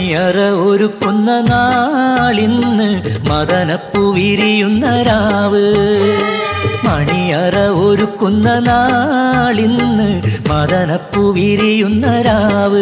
മണിയറ ഒരുക്കുന്ന നാളിന്ന് മദനപ്പൂ വിരിയുന്ന രാവ് മണിയറ ഒരുക്കുന്ന നാളിന്ന് മദനപ്പൂ വിരിയുന്ന രാവ്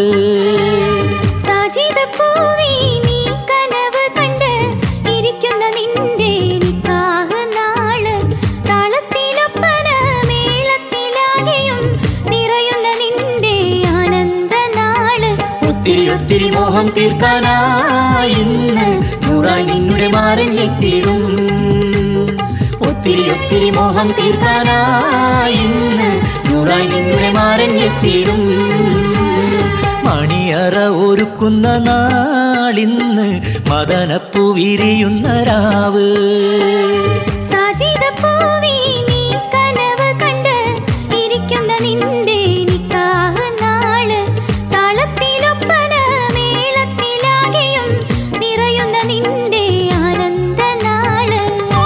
സാജിദപ്പൂവേ നീ കനവ് കണ്ട് ഇരിക്കുന്ന നിന്റെ നിക്കാഹ് നാള് താളത്തിലൊപ്പന മേളത്തിലാകെയും നിറയുന്ന നിന്റെ ആനന്ദ നാള് ഒത്തിരി ഒത്തിരി മോഹം തീർക്കാനായി ഇന്ന് നൂറായി നിന്നുടെ മാറൻ എത്തിയിടും ഒത്തിരി ഒത്തിരി മോഹം തീർക്കാനായി ഇന്ന് നൂറായി നിന്നുടെ മാറൻ എത്തിയിടും മണിയറ ഒരുക്കുന്ന നാളിന്ന് മദനപ്പൂ വിരിയുന്ന രാവ് സാജിദപ്പൂവേ നീ കനവ് കണ്ട് ഇരിക്കുന്ന നിന്റെ നിക്കാഹ് നാള് താളത്തിലൊപ്പന മേളത്തിലാകെയും നിറയുന്ന നിന്റെ ആനന്ദ നാള്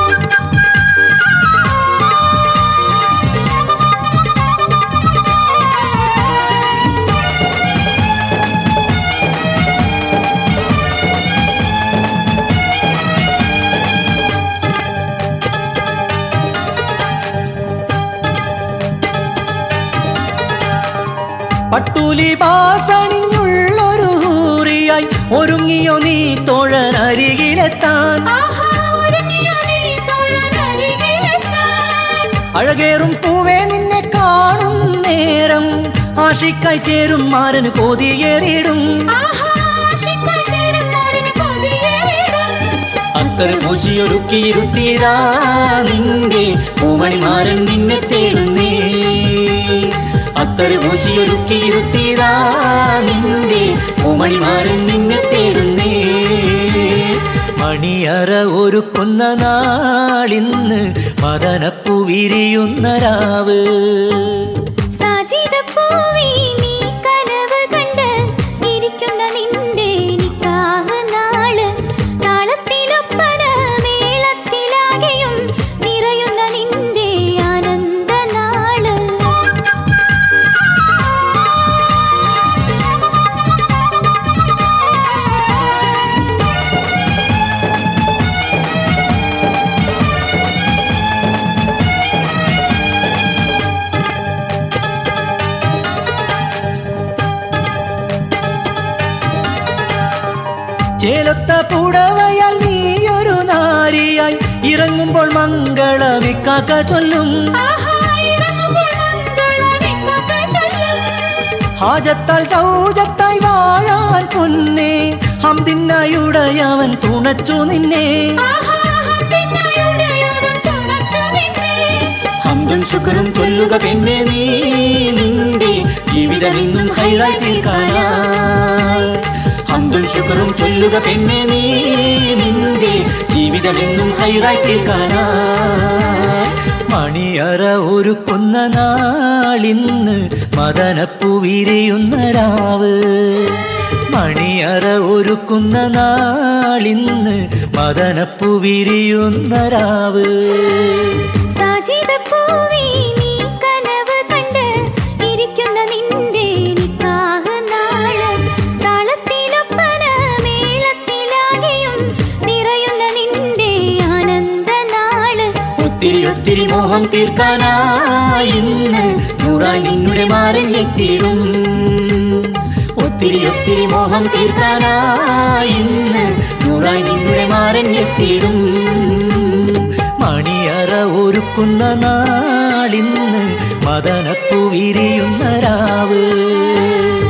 പട്ടൂലി ബാസണിഞ്ഞുള്ളൊരു ഹൂറിയായി ഒരുങ്ങിയോ നീ തോഴനരികിലെത്താൻ ആഹാ ഒരുങ്ങിയോ നീ തൊഴനരികിലെത്താൻ. അഴകേറും പൂവേ നിന്നെ കാണും നേരം ആഷിക്കായി ചേരും മാരന് കോതിയേറിയിടും ആഹാ ആശിക്കായി ചേരും മോരിന് കൊതിയേറിടും. അത്തർ പൂശിയൊരുക്കിയിരുത്തീരാ നിന്റെ പൂമണിമാരൻ നിന്നെ തേടുന്നേ അത്തർ പൂശിയൊരുക്കിയിരുത്തീരാ നിന്റെ പൂമണിമാരൻ നിന്നെ തേടുന്നേ മണിയറ ഒരുക്കുന്ന നാളിന്ന് മദനപ്പൂ വിരിയുന്ന രാവ് സാജിദപ്പൂവേ നീ കനവ് കണ്ട് ഇരിക്കുന്ന നിന്റെ നിക്കാഹ് നാള് താളത്തിലൊപ്പന മേളത്തിലാകെയും നിറയുന്ന നിന്റെ ആനന്ദ നാള് ചേലത്ത പുടവയാൽ നീയൊരു നാരിയായി ഇറങ്ങുമ്പോൾ മംഗളമിക്കാക്ക ചൊല്ലും ആഹാ ഇറങ്ങുമ്പോൾ മംഗളമിക്കൊക്കെ ചൊല്ലും. ഹാജത്താൽ സൗജത്തായി വാഴാൻ പൊന്നേ ഹംദിന്നായുടയവൻ തുണച്ചു നിന്നെ ആഹാ ഹംദിനായുടയവൻ തുണച്ചു നിന്നെ. ഹംദും ശുക്രും ചൊല്ലുക പെണ്ണെ നീ നിന്റെ ജീവിതം ഇന്നും ഹൈറായി തീർക്കാനായി ഹംദും ശുക്രും ചൊല്ലുക പെണ്ണെ നീ നിന്റെ ജീവിതം ഇന്നും ഹൈറായി തീർക്കാനായി മണിയറ ഒരുക്കുന്ന നാളിന്ന് മദനപ്പൂ വിരിയുന്ന രാവ് മണിയറ ഒരുക്കുന്ന നാളിന്ന് മദനപ്പൂ വിരിയുന്ന രാവ് സാജിദപ്പൂവേ നീ കനവ് കണ്ട് ഇരിക്കുന്ന നിന്റെ നിക്കാഹ് നാള് താളത്തിലൊപ്പന മേളത്തിലാകെയും നിറയുന്ന നിന്റെ ആനന്ദ നാള് ഒത്തിരി ഒത്തിരി മോഹം തീർക്കാനായി ഇന്ന് നൂറായി നിന്നുടെ മാറൻ എത്തിയിടും ഒത്തിരി ഒത്തിരി മോഹം തീർക്കാനായി ഇന്ന് നൂറായി നിന്നുടെ മാറൻ എത്തിയിടും മണിയറ ഒരുക്കുന്ന നാളിന്ന് മദനപ്പൂ വിരിയുന്ന രാവ്